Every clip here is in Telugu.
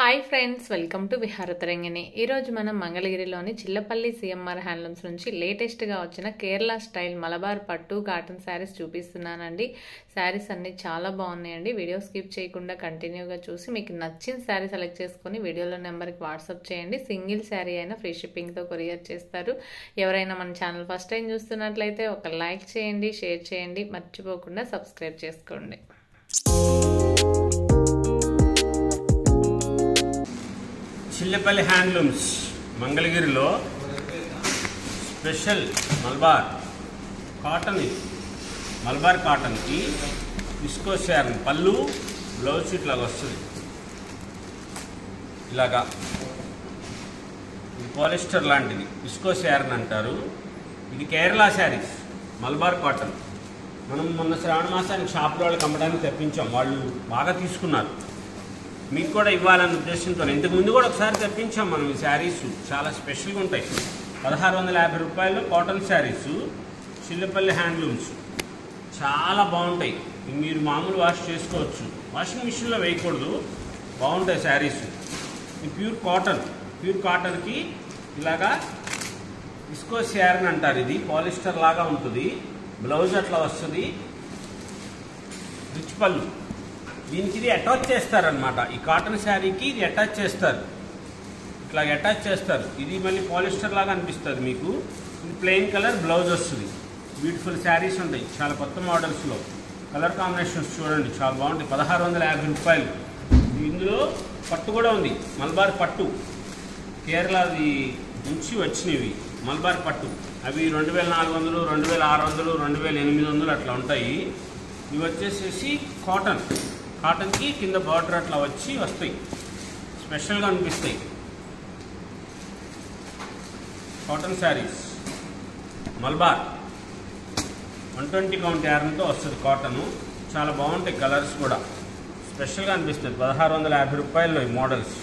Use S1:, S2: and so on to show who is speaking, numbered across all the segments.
S1: hi friends welcome to Viharatarangini ఈరోజు మనం మంగళగిరిలోని చిల్లపల్లి సిఎంఆర్ హ్యాండ్లూమ్స్ నుంచి లేటెస్ట్గా వచ్చిన కేరళ స్టైల్ మలబార్ పట్టు కాటన్ శారీస్ చూపిస్తున్నానండి శారీస్ అన్నీ చాలా బాగున్నాయండి వీడియో స్కిప్ చేయకుండా కంటిన్యూగా చూసి మీకు నచ్చిన శారీ సెలెక్ట్ చేసుకొని వీడియోలో నెంబర్కి వాట్సాప్ చేయండి సింగిల్ శారీ అయినా ఫ్రీ షిప్పింగ్తో కొరియర్ చేస్తారు ఎవరైనా మన ఛానల్ ఫస్ట్ టైం చూస్తున్నట్లయితే ఒక లైక్ చేయండి షేర్ చేయండి మర్చిపోకుండా సబ్స్క్రైబ్ చేసుకోండి
S2: చిల్లపల్లి హ్యాండ్లూమ్స్ మంగళగిరిలో స్పెషల్ మల్బార్ కాటన్ ఇది మల్బార్ కాటన్కి విస్కో శారన్ పళ్ళు బ్లౌజ్ ఇట్లాగా వస్తుంది ఇలాగా ఇది పాలిస్టర్ లాంటిది విస్కో శారన్ అంటారు ఇది కేరళ శారీస్ మల్బార్ కాటన్ మనం మొన్న శ్రావణ మాసానికి షాప్లో వాళ్ళకి అమ్మడానికి తెప్పించాం వాళ్ళు బాగా తీసుకున్నారు మీకు కూడా ఇవ్వాలనే ఉద్దేశంతో ఇంతకు ముందు కూడా ఒకసారి తెప్పించాం మనం ఈ శారీస్ చాలా స్పెషల్గా ఉంటాయి పదహారు వందల యాభై రూపాయలు కాటన్ శారీస్ చిల్లపల్లి హ్యాండ్లూమ్స్ చాలా బాగుంటాయి మీరు మామూలు వాష్ చేసుకోవచ్చు వాషింగ్ మిషన్లో వేయకూడదు బాగుంటాయి శారీస్ ఇది ప్యూర్ కాటన్ ప్యూర్ కాటన్కి ఇలాగా ఇస్కో శారన్ అంటారు ఇది పాలిస్టర్ లాగా ఉంటుంది బ్లౌజ్ అట్లా వస్తుంది రిచ్ పళ్ళు దీనికి ఇది అటాచ్ చేస్తారనమాట ఈ కాటన్ శారీకి ఇది అటాచ్ చేస్తారు ఇట్లా అటాచ్ చేస్తారు ఇది మళ్ళీ పాలిస్టర్ లాగా అనిపిస్తుంది మీకు ఇది ప్లెయిన్ కలర్ బ్లౌజ్ వస్తుంది బ్యూటిఫుల్ శారీస్ ఉంటాయి చాలా కొత్త మోడల్స్లో కలర్ కాంబినేషన్స్ చూడండి చాలా బాగుంటాయి పదహారు వందల యాభై రూపాయలు ఇందులో పట్టు కూడా ఉంది మల్బార్ పట్టు కేరళది నుంచి వచ్చినవి మల్బార్ పట్టు అవి రెండు వేల నాలుగు వందలు రెండు వేల ఆరు వందలు రెండు వేల ఎనిమిది వందలు అట్లా ఉంటాయి ఇవి వచ్చేసేసి కాటన్ కాటన్కి కింద బార్డర్ అట్లా వచ్చి వస్తాయి స్పెషల్గా అనిపిస్తాయి cotton sarees Malabar one twenty count యారంతో వస్తుంది కాటన్ చాలా బాగుంటాయి కలర్స్ కూడా స్పెషల్గా అనిపిస్తుంది పదహారు వందల యాభై రూపాయల్లో ఈ models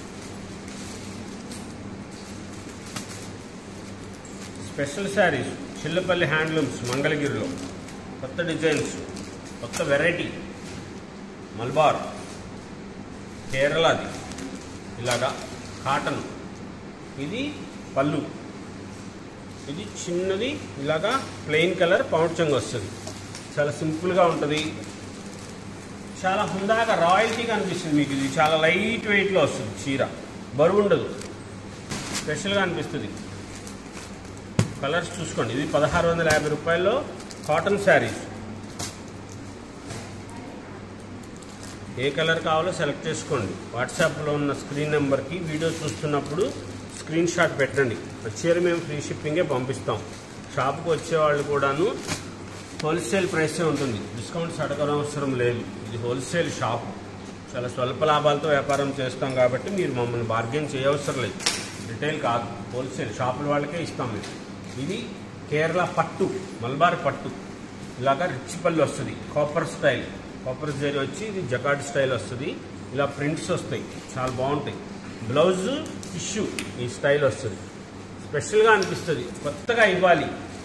S2: special sarees Chillapalli handlooms మంగళగిరిలో కొత్త డిజైన్స్ కొత్త వెరైటీ మల్బార్ కేరళది ఇలాగా కాటన్ ఇది పళ్ళు ఇది చిన్నది ఇలాగా ప్లెయిన్ కలర్ పౌడ్చంగా వస్తుంది చాలా సింపుల్గా ఉంటుంది చాలా హుందాగా రాయల్టీగా అనిపిస్తుంది మీకు ఇది చాలా లైట్ వెయిట్లో వస్తుంది చీర బరువు ఉండదు స్పెషల్గా అనిపిస్తుంది కలర్స్ చూసుకోండి ఇది పదహారు వందల యాభై రూపాయల్లో కాటన్ శారీస్ ఏ కలర్ కావాలో సెలెక్ట్ చేసుకోండి వాట్సాప్లో ఉన్న స్క్రీన్ నెంబర్కి వీడియో చూస్తున్నప్పుడు స్క్రీన్ షాట్ పెట్టండి చీర మేము ఫ్రీ షిప్పింగే పంపిస్తాం షాప్కి వచ్చేవాళ్ళు కూడాను హోల్సేల్ ప్రైసే ఉంటుంది డిస్కౌంట్స్ అడగడం అవసరం లేదు ఇది హోల్సేల్ షాప్ చాలా స్వల్ప లాభాలతో వ్యాపారం చేస్తాం కాబట్టి మీరు మమ్మల్ని బార్గెన్ చేయవసరం లేదు రిటైల్ కాదు హోల్సేల్ షాపుల వాళ్ళకే ఇస్తాం మేము ఇది కేరళ పట్టు మల్బార్ పట్టు ఇలాగా రిచ్ పల్లి వస్తుంది కాపర్ స్టైల్ కాపర్ జరీ వచ్చి ఇది జకాడ్ స్టైల్ వస్తుంది ఇలా ప్రింట్స్ వస్తాయి చాలా బాగుంటాయి బ్లౌజ్ టిష్యూ ఈ స్టైల్ వస్తుంది స్పెషల్గా అనిపిస్తుంది కొత్తగా ఇవ్వాలి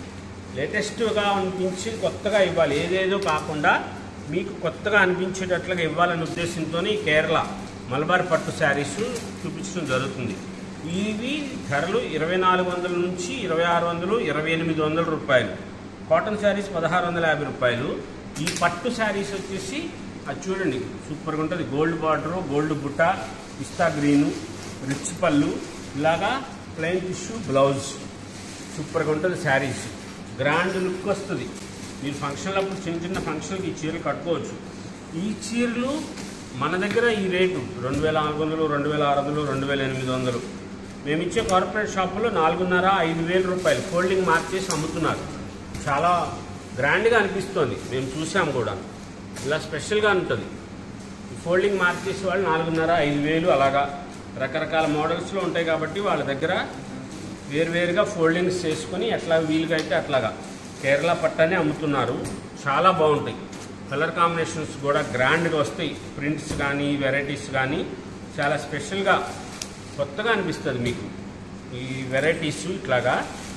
S2: లేటెస్ట్గా అనిపించి కొత్తగా ఇవ్వాలి ఏదేదో కాకుండా మీకు కొత్తగా అనిపించేటట్లుగా ఇవ్వాలనే ఉద్దేశంతో ఈ కేరళ మలబార్ పట్టు శారీస్ చూపించడం జరుగుతుంది ఇవి ధరలు ఇరవై నాలుగు వందల నుంచి ఇరవై ఆరు వందలు ఇరవై ఎనిమిది వందల రూపాయలు కాటన్ శారీస్ పదహారు వందల యాభై రూపాయలు ఈ పట్టు శారీస్ వచ్చేసి అది చూడండి సూపర్గా ఉంటుంది గోల్డ్ బార్డరు గోల్డ్ బుట్ట పిస్తా గ్రీను రిచ్ పళ్ళు ఇలాగా ప్లెయిన్ టిష్యూ బ్లౌజ్ సూపర్గా ఉంటుంది శారీస్ గ్రాండ్ లుక్ వస్తుంది మీరు ఫంక్షన్లప్పుడు చిన్న చిన్న ఫంక్షన్కి ఈ చీరలు కట్టుకోవచ్చు ఈ చీరలు మన దగ్గర ఈ రేటు రెండు వేల నాలుగు వందలు రెండు వేల ఆరు వందలు రెండు వేల ఎనిమిది వందలు మేము ఇచ్చే కార్పొరేట్ షాపులో నాలుగున్నర ఐదు వేల రూపాయలు ఫోల్డింగ్ మార్చేసి అమ్ముతున్నారు చాలా గ్రాండ్గా అనిపిస్తుంది మేము చూసాం కూడా ఇలా స్పెషల్గా ఉంటుంది ఫోల్డింగ్ మార్చేసి వాళ్ళు నాలుగున్నర ఐదు వేలు అలాగా రకరకాల మోడల్స్లో ఉంటాయి కాబట్టి వాళ్ళ దగ్గర వేరువేరుగా ఫోల్డింగ్స్ చేసుకొని ఎట్లా వీలుగా అయితే అట్లాగా కేరళ పట్టనే అమ్ముతున్నారు చాలా బాగుంటాయి కలర్ కాంబినేషన్స్ కూడా గ్రాండ్గా వస్తాయి ప్రింట్స్ కానీ వెరైటీస్ కానీ చాలా స్పెషల్గా కొత్తగా అనిపిస్తుంది మీకు ఈ వెరైటీస్ ఇట్లాగా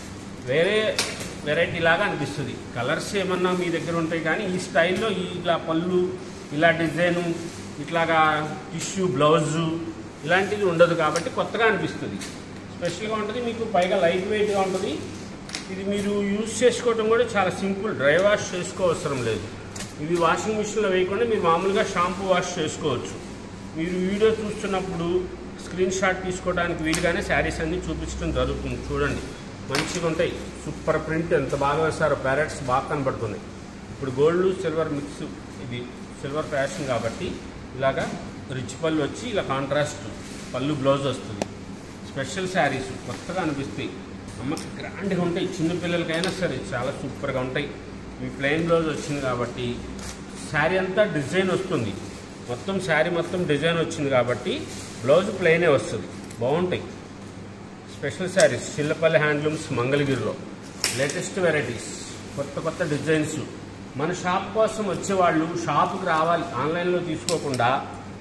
S2: వేరే వెరైటీ లాగా అనిపిస్తుంది కలర్స్ ఏమన్నా మీ దగ్గర ఉంటాయి కానీ ఈ స్టైల్లో ఈ ఇలా పళ్ళు ఇలా డిజైను ఇట్లాగా టిష్యూ బ్లౌజు ఇలాంటిది ఉండదు కాబట్టి కొత్తగా అనిపిస్తుంది స్పెషల్గా ఉంటుంది మీకు పైగా లైట్ వెయిట్గా ఉంటుంది ఇది మీరు యూజ్ చేసుకోవడం కూడా చాలా సింపుల్ డ్రై వాష్ చేసుకోవసరం లేదు ఇది వాషింగ్ మిషన్లో వేయకుండా మీరు మామూలుగా షాంపూ వాష్ చేసుకోవచ్చు మీరు వీడియో చూస్తున్నప్పుడు స్క్రీన్ షాట్ తీసుకోవడానికి వీలుగానే శారీస్ అన్ని చూపించడం జరుగుతుంది చూడండి మంచిగా ఉంటాయి సూపర్ ప్రింట్ ఎంత బాగా వేస్తారో ప్యారెట్స్ బాగా కనబడుతున్నాయి ఇప్పుడు గోల్డ్ సిల్వర్ మిక్స్ ఇది సిల్వర్ ఫ్యాషన్ కాబట్టి ఇలాగా రిచ్ పళ్ళు వచ్చి ఇలా కాంట్రాస్ట్ పళ్ళు బ్లౌజ్ వస్తుంది స్పెషల్ శారీస్ కొత్తగా అనిపిస్తాయి అమ్మకి గ్రాండ్గా ఉంటాయి చిన్న పిల్లలకైనా సరే చాలా సూపర్గా ఉంటాయి ఈ ప్లెయిన్ బ్లౌజ్ వచ్చింది కాబట్టి శారీ అంతా డిజైన్ వస్తుంది మొత్తం శారీ మొత్తం డిజైన్ వచ్చింది కాబట్టి బ్లౌజ్ ప్లెయినే వస్తుంది బాగుంటాయి స్పెషల్ శారీస్ చిల్లపల్లి హ్యాండ్లూమ్స్ మంగళగిరిలో లేటెస్ట్ వెరైటీస్ కొత్త కొత్త డిజైన్స్ మన షాప్ కోసం వచ్చేవాళ్ళు షాప్కి రావాలి ఆన్లైన్లో తీసుకోకుండా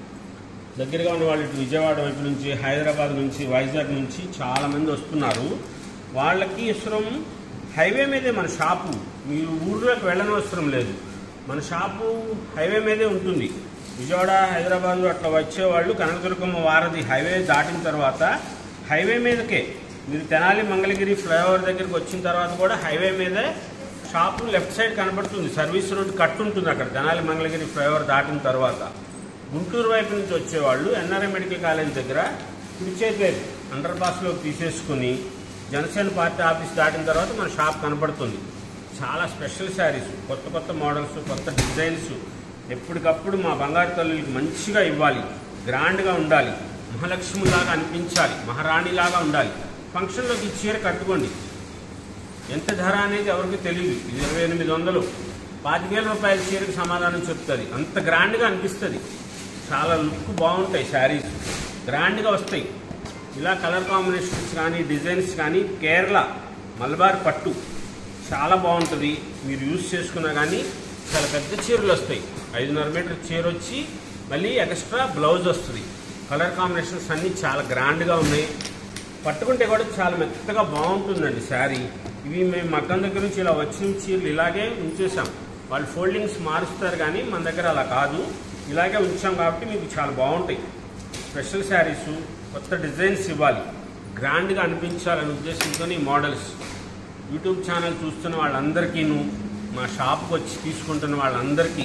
S2: దగ్గరగా ఉన్న వాళ్ళు ఇటు విజయవాడ వైపు నుంచి హైదరాబాద్ నుంచి వైజాగ్ నుంచి చాలామంది వస్తున్నారు వాళ్ళకి అవసరం హైవే మీదే మన షాపు మీరు ఊర్లోకి వెళ్ళనవసరం లేదు మన షాపు హైవే మీదే ఉంటుంది విజయవాడ హైదరాబాద్ అట్లా వచ్చేవాళ్ళు కనకదుర్గమ్మ వారధి హైవే దాటిన తర్వాత హైవే మీదకే మీరు తెనాలి మంగళగిరి ఫ్లైఓవర్ దగ్గరికి వచ్చిన తర్వాత కూడా హైవే మీదే షాపు లెఫ్ట్ సైడ్ కనబడుతుంది సర్వీస్ రోడ్ కట్ ఉంటుంది అక్కడ తెనాలి మంగళగిరి ఫ్లైఓవర్ దాటిన తర్వాత గుంటూరు వైపు నుంచి వచ్చేవాళ్ళు ఎన్ఆర్ఐ మెడికల్ కాలేజ్ దగ్గర కుడి చేతి వైపు అండర్ పాస్లోకి తీసేసుకుని జనసేన పార్టీ ఆఫీస్ దాటిన తర్వాత మన షాప్ కనబడుతుంది చాలా స్పెషల్ శారీస్ కొత్త కొత్త మోడల్స్ కొత్త డిజైన్స్ ఎప్పటికప్పుడు మా బంగారు తల్లులకి మంచిగా ఇవ్వాలి గ్రాండ్గా ఉండాలి మహాలక్ష్మిలాగా అనిపించాలి మహారాణిలాగా ఉండాలి ఫంక్షన్లోకి ఈ చీర కట్టుకోండి ఎంత ధర అనేది ఎవరికి తెలియదు ఇది ఇరవై ఎనిమిది వందలు పాతికేల రూపాయల చీరకు సమాధానం చెప్తుంది అంత గ్రాండ్గా అనిపిస్తుంది చాలా లుక్ బాగుంటాయి శారీస్ గ్రాండ్గా వస్తాయి ఇలా కలర్ కాంబినేషన్స్ కానీ డిజైన్స్ కానీ కేరళ మలబార్ పట్టు చాలా బాగుంటుంది మీరు యూజ్ చేసుకున్నా కానీ చాలా పెద్ద చీరలు వస్తాయి ఐదున్నర మీటర్ చీర వచ్చి మళ్ళీ ఎక్స్ట్రా బ్లౌజ్ వస్తుంది కలర్ కాంబినేషన్స్ అన్నీ చాలా గ్రాండ్గా ఉన్నాయి పట్టుకుంటే కూడా చాలా మెత్తగా బాగుంటుందండి శారీ ఇవి మేము మగ్గం దగ్గర నుంచి ఇలా వచ్చిన చీరలు ఇలాగే ఉంచేసాం వాళ్ళు ఫోల్డింగ్స్ మారుస్తారు కానీ మన దగ్గర అలా కాదు ఇలాగే ఉంచాం కాబట్టి మీకు చాలా బాగుంటాయి స్పెషల్ శారీస్ కొత్త డిజైన్స్ ఇవ్వాలి గ్రాండ్గా అనిపించాలనే ఉద్దేశంతో ఈ మోడల్స్ యూట్యూబ్ ఛానల్ చూస్తున్న వాళ్ళందరికీను మా షాప్కి వచ్చి తీసుకుంటున్న వాళ్ళందరికీ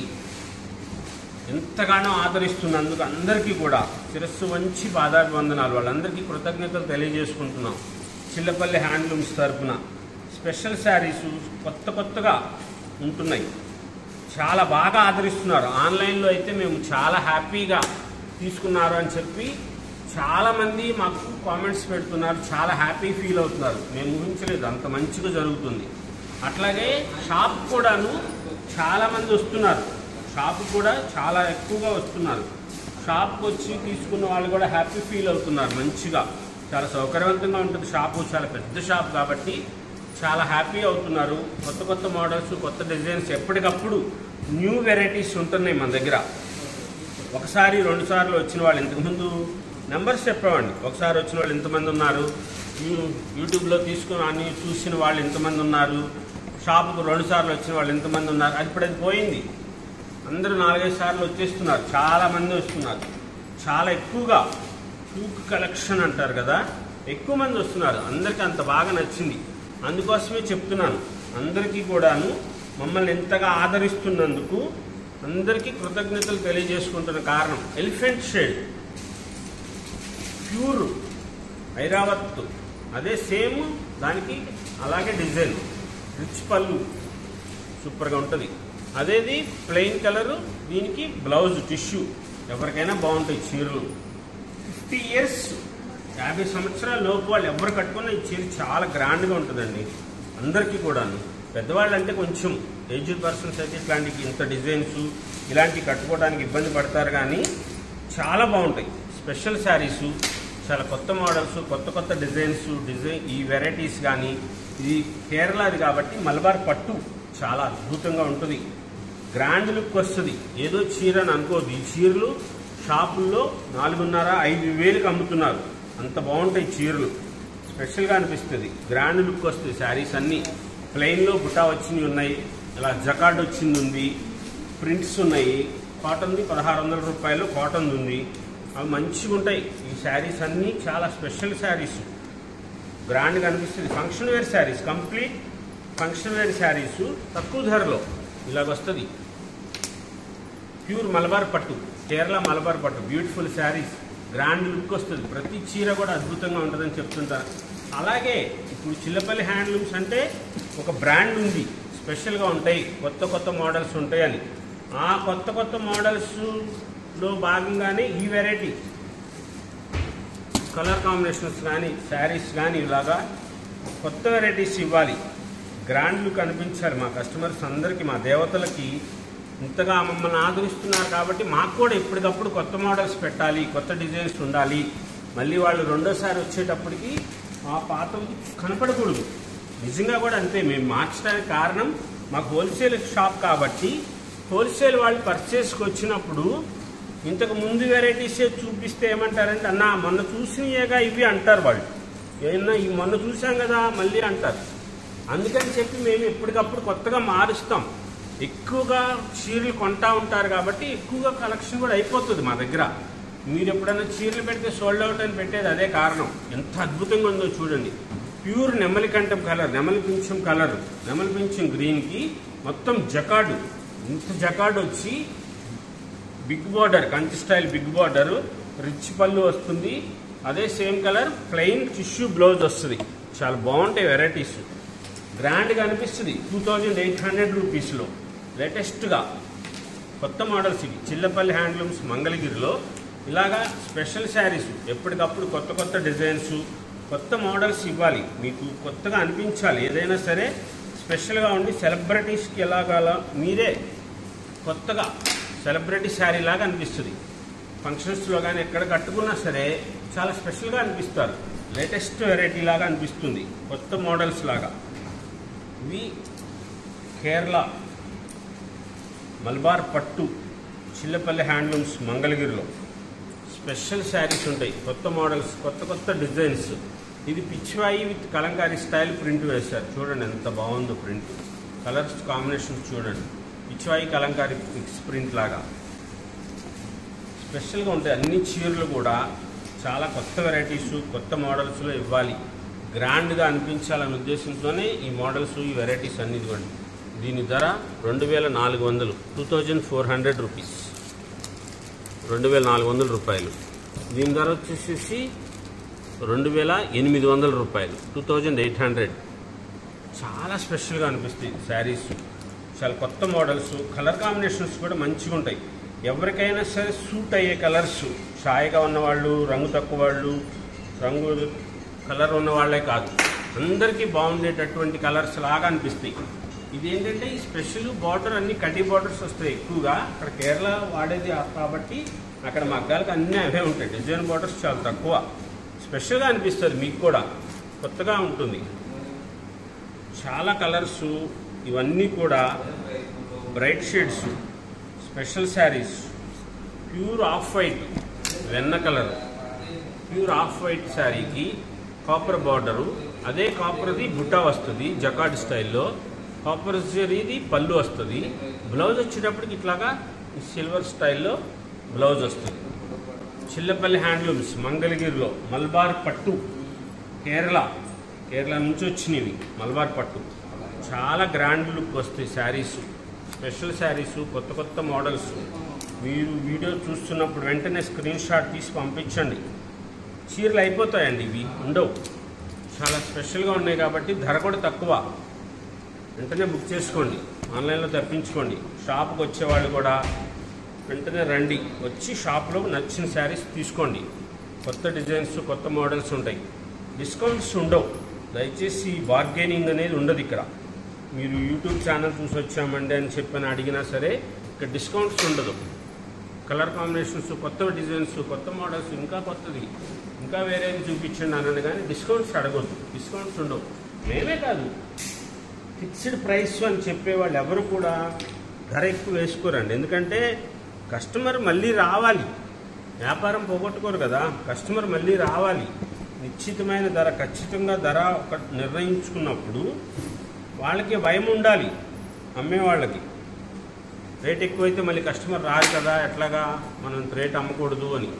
S2: ఎంతగానో ఆదరిస్తున్నందుకు అందరికీ కూడా శిరస్సు వంచి పాదాభివందనాలు వాళ్ళందరికీ కృతజ్ఞతలు తెలియజేసుకుంటున్నాం చిల్లపల్లి హ్యాండ్లూమ్స్ తరపున స్పెషల్ శారీస్ కొత్త కొత్తగా ఉంటున్నాయి చాలా బాగా ఆదరిస్తున్నారు ఆన్లైన్లో అయితే మేము చాలా హ్యాపీగా తీసుకున్నారు అని చెప్పి చాలామంది మాకు కామెంట్స్ పెడుతున్నారు చాలా హ్యాపీ ఫీల్ అవుతున్నారు మేము ఊహించలేదు అంత మంచిగా జరుగుతుంది అట్లాగే షాప్ కూడాను చాలామంది వస్తున్నారు షాప్ కూడా చాలా ఎక్కువగా వస్తున్నారు షాప్కి వచ్చి తీసుకున్న వాళ్ళు కూడా హ్యాపీ ఫీల్ అవుతున్నారు మంచిగా చాలా సౌకర్యవంతంగా ఉంటుంది షాపు చాలా పెద్ద షాప్ కాబట్టి చాలా హ్యాపీ అవుతున్నారు కొత్త కొత్త మోడల్స్ కొత్త డిజైన్స్ ఎప్పటికప్పుడు న్యూ వెరైటీస్ ఉంటున్నాయి మన దగ్గర ఒకసారి రెండు సార్లు వచ్చిన వాళ్ళు ఇంతకుముందు నెంబర్స్ చెప్పేవాడిని ఒకసారి వచ్చిన వాళ్ళు ఇంతమంది ఉన్నారు యూ- యూట్యూబ్లో తీసుకుని అన్ని చూసిన వాళ్ళు ఇంతమంది ఉన్నారు షాపుకు రెండు సార్లు వచ్చిన వాళ్ళు ఇంతమంది ఉన్నారు అది ఇప్పుడు అది పోయింది అందరూ నాలుగైదు సార్లు వచ్చేస్తున్నారు చాలా మంది వస్తున్నారు చాలా ఎక్కువగా టూక్ కలెక్షన్ అంటారు కదా ఎక్కువ మంది వస్తున్నారు అందరికీ అంత బాగా నచ్చింది అందుకోసమే చెప్తున్నాను అందరికీ కూడాను మమ్మల్ని ఎంతగా ఆదరిస్తున్నందుకు అందరికీ కృతజ్ఞతలు తెలియజేసుకుంటున్న కారణం ఎలిఫెంట్ షేడ్ ప్యూర్ ఐరావత్ అదే సేమ్ దానికి అలాగే డిజైన్ రిచ్ పళ్ళు సూపర్గా ఉంటుంది అదేది ప్లెయిన్ కలర్ దీనికి బ్లౌజ్ టిష్యూ ఎవరికైనా బాగుంటాయి చీరలు ఫిఫ్టీ ఇయర్స్ యాభై సంవత్సరాల లోపు వాళ్ళు ఎవరు కట్టుకున్న ఈ చీర చాలా గ్రాండ్గా ఉంటుందండి అందరికీ కూడాను పెద్దవాళ్ళు అంటే కొంచెం ఏజ్డ్ పర్సన్స్ అయితే ఇట్లాంటి ఇంత డిజైన్స్ ఇలాంటివి కట్టుకోవడానికి ఇబ్బంది పడతారు కానీ చాలా బాగుంటాయి స్పెషల్ శారీసు చాలా కొత్త మోడల్స్ కొత్త కొత్త డిజైన్స్ డిజైన్ ఈ వెరైటీస్ కానీ ఇది కేరళది కాబట్టి మలబార్ పట్టు చాలా అద్భుతంగా ఉంటుంది గ్రాండ్ లుక్ వస్తుంది ఏదో చీర అని అనుకోవద్దు ఈ చీరలు షాపుల్లో నాలుగున్నర ఐదు వేలకు అమ్ముతున్నారు అంత బాగుంటాయి చీరలు స్పెషల్గా అనిపిస్తుంది గ్రాండ్ లుక్ వస్తుంది శారీస్ అన్నీ ప్లెయిన్లో బుటా వచ్చినవి ఉన్నాయి ఇలా జకార్డ్ వచ్చింది ఉంది ప్రింట్స్ ఉన్నాయి కాటన్ది పదహారు వందల రూపాయలు కాటన్ ఉంది అవి మంచిగా ఉంటాయి ఈ శారీస్ అన్నీ చాలా స్పెషల్ శారీస్ గ్రాండ్ కనిపిస్తుంది function wear sarees complete function wear sarees తక్కువ ధరలో ఇలాగ వస్తుంది ప్యూర్ మలబార్ పట్టు కేరళ మలబార్ పట్టు బ్యూటిఫుల్ శారీస్ గ్రాండ్ లుక్ వస్తుంది ప్రతి చీర కూడా అద్భుతంగా ఉంటుందని చెప్తుంటారు అలాగే ఇప్పుడు చిల్లపల్లి హ్యాండ్లూమ్స్ అంటే ఒక బ్రాండ్ ఉంది స్పెషల్గా ఉంటాయి కొత్త కొత్త మోడల్స్ ఉంటాయని ఆ కొత్త కొత్త మోడల్స్లో భాగంగానే ఈ వెరైటీ కలర్ కాంబినేషన్స్ కానీ శారీస్ కానీ ఇలాగా కొత్త వెరైటీస్ ఇవ్వాలి గ్రాండ్ లుక్ అనిపించాలి మా కస్టమర్స్ అందరికీ మా దేవతలకి ఇంతగా మమ్మల్ని ఆదరిస్తున్నారు కాబట్టి మాకు కూడా ఎప్పటికప్పుడు కొత్త మోడల్స్ పెట్టాలి కొత్త డిజైన్స్ ఉండాలి మళ్ళీ వాళ్ళు రెండోసారి వచ్చేటప్పటికి ఆ పాతవి కనపడకూడదు నిజంగా కూడా అంతే మేము మార్చడానికి కారణం మాకు హోల్సేల్ షాప్ కాబట్టి హోల్సేల్ వాళ్ళు పర్చేస్కి వచ్చినప్పుడు ఇంతకు ముందు వెరైటీసే చూపిస్తే ఏమంటారంటే అన్న మొన్న చూసినయేగా ఇవి అంటారు వాళ్ళు ఏమన్నా ఈ మొన్న చూసాం కదా మళ్ళీ అంటారు అందుకని చెప్పి మేము ఎప్పటికప్పుడు కొత్తగా మారుస్తాం ఎక్కువగా చీరలు కొంటా ఉంటారు కాబట్టి ఎక్కువగా కలెక్షన్ కూడా అయిపోతుంది మా దగ్గర మీరు ఎప్పుడైనా చీరలు పెడితే సోల్డ్ అవుట్ అని పెట్టేది అదే కారణం ఎంత అద్భుతంగా ఉందో చూడండి ప్యూర్ నెమలి కంఠం కలర్ నెమలి పింఛం కలర్ నెమలి పింఛం గ్రీన్కి మొత్తం జకాడు ఇంత జకాడు వచ్చి big border Kanchi style big border rich పళ్ళు వస్తుంది అదే same colour plain tissue blouse వస్తుంది చాలా బాగుంటాయి వెరైటీస్ గ్రాండ్గా అనిపిస్తుంది టూ థౌజండ్ ఎయిట్ హండ్రెడ్ రూపీస్లో లేటెస్ట్గా కొత్త మోడల్స్ ఇవి చిల్లపల్లి హ్యాండ్లూమ్స్ మంగళగిరిలో ఇలాగా స్పెషల్ శారీస్ ఎప్పటికప్పుడు కొత్త కొత్త డిజైన్స్ కొత్త మోడల్స్ ఇవ్వాలి మీకు కొత్తగా అనిపించాలి ఏదైనా సరే స్పెషల్గా ఉండి సెలబ్రిటీస్కి ఎలాగాలా మీరే కొత్తగా సెలబ్రిటీ శారీ లాగా అనిపిస్తుంది ఫంక్షన్స్లో కానీ ఎక్కడ కట్టుకున్నా సరే చాలా స్పెషల్గా అనిపిస్తారు లేటెస్ట్ వెరైటీ లాగా అనిపిస్తుంది కొత్త మోడల్స్ లాగా ఇవి కేరళ మల్బార్ పట్టు చిల్లపల్లి హ్యాండ్లూమ్స్ మంగళగిరిలో స్పెషల్ శారీస్ ఉంటాయి కొత్త మోడల్స్ కొత్త కొత్త డిజైన్స్ ఇది pichwai with kalamkari style print వేశారు చూడండి ఎంత బాగుందో ప్రింట్ కలర్స్ కాంబినేషన్స్ చూడండి పిచ్చివాయి కలంకారీ మిక్స్ ప్రింట్ లాగా స్పెషల్గా ఉంటాయి అన్ని చీరలు కూడా చాలా కొత్త వెరైటీస్ కొత్త మోడల్స్లో ఇవ్వాలి గ్రాండ్గా అనిపించాలనే ఉద్దేశంతోనే ఈ మోడల్స్ ఈ వెరైటీస్ అన్ని ఇవ్వండి దీని ధర రెండు వేల నాలుగు వందలు two thousand four hundred rupees రెండు వేల నాలుగు వందల రూపాయలు దీని ధర వచ్చేసేసి రెండు వేల ఎనిమిది వందల రూపాయలు టూ థౌజండ్ ఎయిట్ హండ్రెడ్ చాలా స్పెషల్గా అనిపిస్తాయి శారీస్ చాలా కొత్త మోడల్స్ కలర్ కాంబినేషన్స్ కూడా మంచిగా ఉంటాయి ఎవరికైనా సరే సూట్ అయ్యే కలర్స్ ఛాయగా ఉన్నవాళ్ళు రంగు తక్కువ వాళ్ళు రంగు కలర్ ఉన్న వాళ్ళే కాదు అందరికీ బాగుండేటటువంటి కలర్స్ లాగా అనిపిస్తాయి ఇది ఏంటంటే ఈ స్పెషల్ బార్డర్ అన్ని కడ్డీ బార్డర్స్ వస్తాయి ఎక్కువగా అక్కడ కేరళ వాడేది ఆ- కాబట్టి అక్కడ మగ్గాలకు అన్నీ అవే ఉంటాయి డిజైన్ బార్డర్స్ చాలా తక్కువ స్పెషల్గా అనిపిస్తుంది మీకు కూడా కొత్తగా ఉంటుంది చాలా కలర్స్ ఇవన్నీ కూడా bright shades special sarees pure off white వెన్న కలర్ ప్యూర్ ఆఫ్ వైట్ శారీకి కాపర్ బార్డరు అదే కాపర్ది బుట్టా వస్తుంది జకాడ్ స్టైల్లో కాపర్ జరీది పళ్ళు వస్తుంది బ్లౌజ్ వచ్చేటప్పటికి ఇట్లాగా సిల్వర్ స్టైల్లో బ్లౌజ్ వస్తుంది చిల్లపల్లి హ్యాండ్లూమ్స్ మంగళగిరిలో మల్బార్ పట్టు కేరళ కేరళ నుంచి వచ్చినవి మల్బార్ పట్టు చాలా గ్రాండ్ లుక్ వస్తాయి శారీస్ స్పెషల్ శారీస్ కొత్త కొత్త మోడల్స్ మీరు వీడియో చూస్తున్నప్పుడు వెంటనే స్క్రీన్ షాట్ తీసి పంపించండి చీరలు అయిపోతాయండి ఇవి ఉండవు చాలా స్పెషల్గా ఉన్నాయి కాబట్టి ధర కూడా తక్కువ వెంటనే బుక్ చేసుకోండి ఆన్లైన్లో తెప్పించుకోండి షాప్కి వచ్చేవాళ్ళు కూడా వెంటనే రండి వచ్చి షాప్లో నచ్చిన శారీస్ తీసుకోండి కొత్త డిజైన్స్ కొత్త మోడల్స్ ఉంటాయి డిస్కౌంట్స్ ఉండవు దయచేసి బార్గెనింగ్ అనేది ఉండదు ఇక్కడ మీరు యూట్యూబ్ ఛానల్ చూసి వచ్చామండి అని చెప్పని అడిగినా సరే ఇక్కడ డిస్కౌంట్స్ ఉండదు కలర్ కాంబినేషన్స్ కొత్త డిజైన్స్ కొత్త మోడల్స్ ఇంకా కొత్తది ఇంకా వేరేది చూపించండి అనండి కానీ డిస్కౌంట్స్ అడగొద్దు డిస్కౌంట్స్ ఉండవు మేమే కాదు ఫిక్స్డ్ ప్రైస్ అని చెప్పేవాళ్ళు ఎవరు కూడా ధర ఎక్కువ వేసుకోరండి ఎందుకంటే కస్టమర్ మళ్ళీ రావాలి వ్యాపారం పోగొట్టుకోరు కదా కస్టమర్ మళ్ళీ రావాలి నిశ్చితమైన ధర ఖచ్చితంగా ధర ఒక నిర్ణయించుకున్నప్పుడు వాళ్ళకి భయం ఉండాలి అమ్మే వాళ్ళకి రేట్ ఎక్కువైతే మళ్ళీ కస్టమర్ రారు కదా ఎట్లాగా మనం ఇంత రేట్ అమ్మకూడదు అని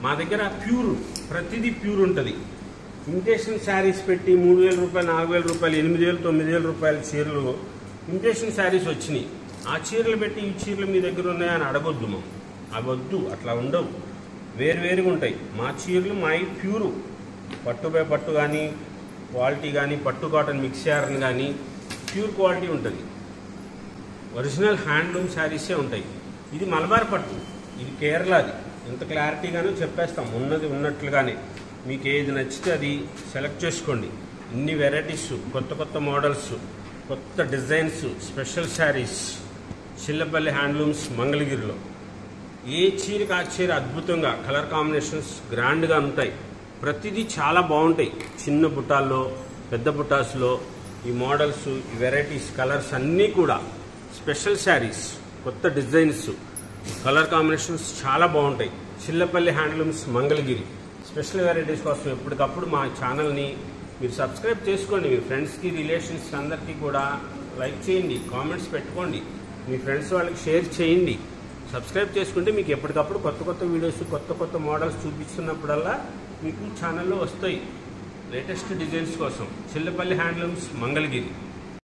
S2: మా దగ్గర ప్యూర్ ప్రతిదీ ప్యూర్ ఉంటుంది ఇమిటేషన్ శారీస్ పెట్టి మూడు వేల రూపాయలు నాలుగు వేల రూపాయలు ఎనిమిది వేలు తొమ్మిది వేల రూపాయల చీరలు ఇమిటేషన్ శారీస్ వచ్చినాయి ఆ చీరలు పెట్టి ఈ చీరలు మీ దగ్గర ఉన్నాయని అడగొద్దు మా అవి వద్దు అట్లా ఉండవు వేరువేరుగా ఉంటాయి మా చీరలు మా ప్యూరు పట్టు బై పట్టు కానీ క్వాలిటీ కానీ పట్టు కాటన్ మిక్స్ చేయరని కానీ ప్యూర్ క్వాలిటీ ఉంటుంది ఒరిజినల్ హ్యాండ్లూమ్ శారీసే ఉంటాయి ఇది మలబార్ పట్టు ఇది కేరళది ఎంత క్లారిటీగానో చెప్పేస్తాం ఉన్నది ఉన్నట్లుగానే మీకు ఏది నచ్చితే అది సెలెక్ట్ చేసుకోండి ఇన్ని వెరైటీస్ కొత్త కొత్త మోడల్స్ కొత్త designs special sarees Chillapalli handlooms మంగళగిరిలో ఏ చీరకు ఆ చీర అద్భుతంగా కలర్ కాంబినేషన్స్ గ్రాండ్గా ఉంటాయి ప్రతిదీ చాలా బాగుంటాయి చిన్న బుట్టాల్లో పెద్ద బుట్టాస్లో ఈ మోడల్స్ ఈ వెరైటీస్ కలర్స్ అన్నీ కూడా స్పెషల్ శారీస్ కొత్త డిజైన్స్ కలర్ కాంబినేషన్స్ చాలా బాగుంటాయి Chillapalli handlooms Mangalagiri special varieties కోసం ఎప్పటికప్పుడు మా ఛానల్ని మీరు సబ్స్క్రైబ్ చేసుకోండి మీ ఫ్రెండ్స్కి రిలేషన్స్ అందరికీ కూడా లైక్ చేయండి కామెంట్స్ పెట్టుకోండి మీ ఫ్రెండ్స్ వాళ్ళకి షేర్ చేయండి సబ్స్క్రైబ్ చేసుకుంటే మీకు ఎప్పటికప్పుడు కొత్త కొత్త వీడియోస్ కొత్త కొత్త మోడల్స్ చూపిస్తున్నప్పుడల్లా మీకు ఛానల్లో వస్తాయి లేటెస్ట్ డిజైన్స్ కోసం చిల్లపల్లి హ్యాండ్లూమ్స్ మంగళగిరి